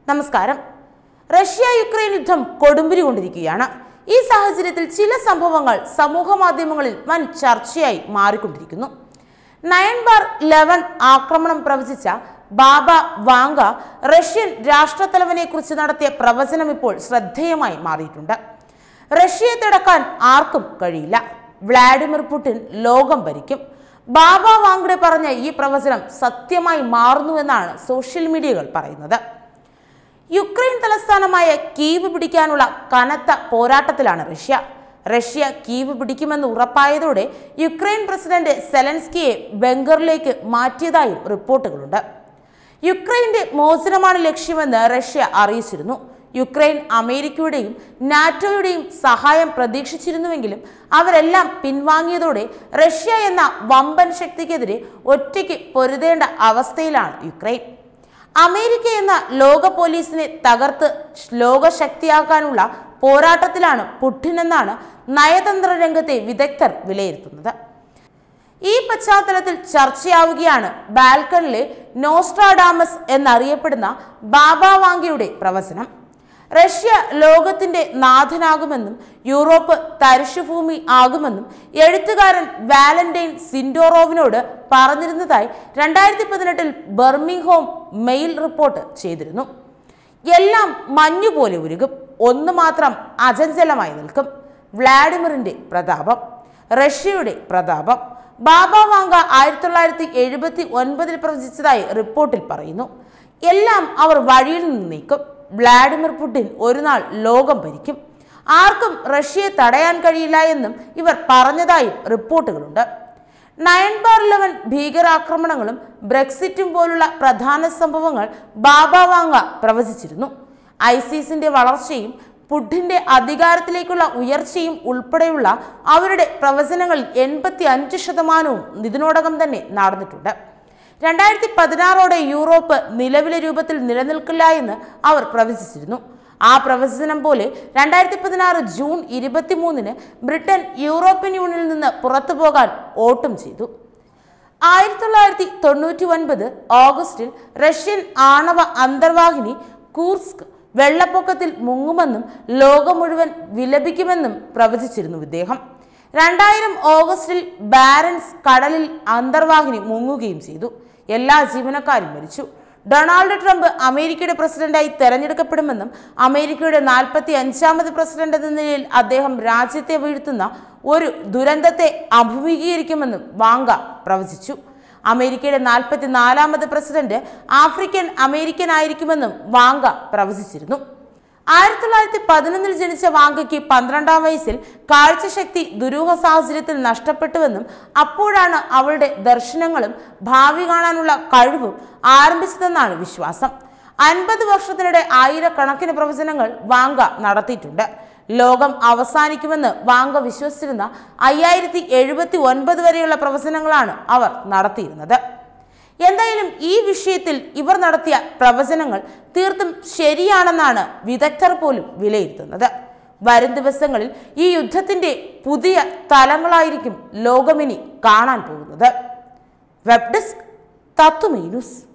നമസ്കാരം Russia Ukraine യുദ്ധം കൊടുമ്പിരി കൊണ്ടിരിക്കുകയാണ് ഈ സാഹചര്യത്തിൽ ചില സംഭവങ്ങൾ സമൂഹ മാധ്യമങ്ങളിൽ വൻ ചർച്ചയായി മാറിക്കൊണ്ടിരിക്കുന്നു നയൻ ബാർ ലെവൻ ആക്രമണം പ്രവചിച്ച ബാബ വാങ്ക റഷ്യൻ രാഷ്ട്രത്തലവനെ കുറിച്ച് നടത്തിയ പ്രവചനം ഇപ്പോൾ ശ്രദ്ധേയമായി മാറിയിട്ടുണ്ട് റഷ്യയെ തടക്കാൻ ആർക്കും കഴിയില്ല വ്ളാഡിമിർ പുടിൻ ലോകം ഭരിക്കും ബാബ വാങ്കഡെ പറഞ്ഞ ഈ പ്രവചനം സത്യമായി മാറുന്നുവെന്നാണ് സോഷ്യൽ മീഡിയകൾ പറയുന്നത് യുക്രൈൻ തലസ്ഥാനമായ കീവ് പിടിക്കാനുള്ള കനത്ത പോരാട്ടത്തിലാണ് റഷ്യ റഷ്യ കീവ് പിടിക്കുമെന്ന് ഉറപ്പായതോടെ യുക്രൈൻ പ്രസിഡന്റ് സെലൻസ്കിയെ ബംഗറിലേക്ക് മാറ്റിയതായും റിപ്പോർട്ടുകളുണ്ട് യുക്രൈന്റെ മോചനമാണ് ലക്ഷ്യമെന്ന് റഷ്യ അറിയിച്ചിരുന്നു യുക്രൈൻ അമേരിക്കയുടെയും നാറ്റോയുടെയും സഹായം പ്രതീക്ഷിച്ചിരുന്നുവെങ്കിലും അവരെല്ലാം പിൻവാങ്ങിയതോടെ റഷ്യ എന്ന വമ്പൻ ശക്തിക്കെതിരെ ഒറ്റയ്ക്ക് പൊരുതേണ്ട അവസ്ഥയിലാണ് യുക്രൈൻ അമേരിക്ക എന്ന ലോക പോലീസിനെ തകർത്ത് ലോകശക്തിയാക്കാനുള്ള പോരാട്ടത്തിലാണ് പുടിൻ എന്നാണ് നയതന്ത്ര രംഗത്തെ വിദഗ്ധർ വിലയിരുത്തുന്നത് ഈ പശ്ചാത്തലത്തിൽ ചർച്ചയാവുകയാണ് ബാൽക്കണിലെ നോസ്ട്രാഡാമസ് എന്നറിയപ്പെടുന്ന ബാബ വാങ്കയുടെ പ്രവചനം റഷ്യ ലോകത്തിന്റെ നാഥനാകുമെന്നും യൂറോപ്പ് തരിശുഭൂമി ആകുമെന്നും എഴുത്തുകാരൻ വാലന്റൈൻ സിൻഡോറോവിനോട് പറഞ്ഞിരുന്നതായി രണ്ടായിരത്തി പതിനെട്ടിൽ ബർമിംഗ്ഹോം മെയിൽ റിപ്പോർട്ട് ചെയ്തിരുന്നു എല്ലാം മഞ്ഞുപോലെ ഉരുകും ഒന്ന് മാത്രം അചഞ്ചലമായി നിൽക്കും വ്ളാഡിമിറിന്റെ പ്രതാപം റഷ്യയുടെ പ്രതാപം ബാബ വാങ്ക ആയിരത്തി തൊള്ളായിരത്തി എഴുപത്തി ഒൻപതിൽ പ്രവചിച്ചതായി റിപ്പോർട്ടിൽ പറയുന്നു എല്ലാം അവർ വഴിയിൽ നിന്ന് നീക്കും വ്ളാഡിമിർ പുടിൻ ഒരു നാൾ ലോകം ഭരിക്കും ആർക്കും റഷ്യയെ തടയാൻ കഴിയില്ല എന്നും ഇവർ പറഞ്ഞതായും റിപ്പോർട്ടുകളുണ്ട് നയൻ ബാർ ഇലവൻ ഭീകരാക്രമണങ്ങളും ബ്രെക്സിറ്റും പോലുള്ള പ്രധാന സംഭവങ്ങൾ ബാബ വാങ്ക പ്രവചിച്ചിരുന്നു ഐസിസിന്റെ വളർച്ചയും പുടിന്റെ അധികാരത്തിലേക്കുള്ള ഉയർച്ചയും ഉൾപ്പെടെയുള്ള അവരുടെ പ്രവചനങ്ങളിൽ എൺപത്തി അഞ്ച് ശതമാനവും ഇതിനോടകം തന്നെ നടന്നിട്ടുണ്ട് രണ്ടായിരത്തി പതിനാറോടെ യൂറോപ്പ് നിലവിലെ രൂപത്തിൽ നിലനിൽക്കില്ല എന്ന് അവർ പ്രവചിച്ചിരുന്നു ആ പ്രവചനം പോലെ രണ്ടായിരത്തി പതിനാറ് ജൂൺ ഇരുപത്തിമൂന്നിന് ബ്രിട്ടൻ യൂറോപ്യൻ യൂണിയനിൽ നിന്ന് പുറത്തു പോകാൻ വോട്ടും ചെയ്തു ആയിരത്തി തൊള്ളായിരത്തി തൊണ്ണൂറ്റി ഒൻപത് ഓഗസ്റ്റിൽ റഷ്യൻ ആണവ അന്തർവാഹിനി കൂർസ്ക് വെള്ളപ്പൊക്കത്തിൽ മുങ്ങുമെന്നും ലോകം മുഴുവൻ വിലപിക്കുമെന്നും പ്രവചിച്ചിരുന്നു ഇദ്ദേഹം രണ്ടായിരം ഓഗസ്റ്റിൽ ബാരൻസ് കടലിൽ അന്തർവാഹിനി മുങ്ങുകയും ചെയ്തു എല്ലാ ജീവനക്കാരും മരിച്ചു ഡൊണാൾഡ് ട്രംപ് അമേരിക്കയുടെ പ്രസിഡന്റായി തെരഞ്ഞെടുക്കപ്പെടുമെന്നും അമേരിക്കയുടെ നാൽപ്പത്തി അഞ്ചാമത് പ്രസിഡന്റ് എന്ന നിലയിൽ അദ്ദേഹം രാജ്യത്തെ വീഴ്ത്തുന്ന ഒരു ദുരന്തത്തെ അഭിമുഖീകരിക്കുമെന്നും വാങ്ക പ്രവചിച്ചു അമേരിക്കയുടെ നാൽപ്പത്തി നാലാമത് പ്രസിഡന്റ് ആഫ്രിക്കൻ അമേരിക്കൻ ആയിരിക്കുമെന്നും വാങ്ക പ്രവചിച്ചിരുന്നു ആയിരത്തി തൊള്ളായിരത്തി പതിനൊന്നിൽ ജനിച്ച വാങ്കയ്ക്ക് പന്ത്രണ്ടാം വയസ്സിൽ കാഴ്ചശക്തി ദുരൂഹ സാഹചര്യത്തിൽ നഷ്ടപ്പെട്ടുവെന്നും അപ്പോഴാണ് അവളുടെ ദർശനങ്ങളും ഭാവി കാണാനുള്ള കഴിവും ആരംഭിച്ചതെന്നാണ് വിശ്വാസം അൻപത് വർഷത്തിനിടെ ആയിരക്കണക്കിന് പ്രവചനങ്ങൾ വാങ്ക നടത്തിയിട്ടുണ്ട് ലോകം അവസാനിക്കുമെന്ന് വാങ്ക വിശ്വസിച്ചിരുന്ന അയ്യായിരത്തി എഴുപത്തി ഒൻപത് വരെയുള്ള പ്രവചനങ്ങളാണ് അവർ നടത്തിയിരുന്നത് എന്തായാലും ഈ വിഷയത്തിൽ ഇവർ നടത്തിയ പ്രവചനങ്ങൾ തീർത്തും ശരിയാണെന്നാണ് വിദഗ്ധർ പോലും വിലയിരുത്തുന്നത് വരും ദിവസങ്ങളിൽ ഈ യുദ്ധത്തിന്റെ പുതിയ തലങ്ങളായിരിക്കും ലോകമിനി കാണാൻ പോകുന്നത് വെബ് ഡെസ്ക് തത്വമേ ന്യൂസ്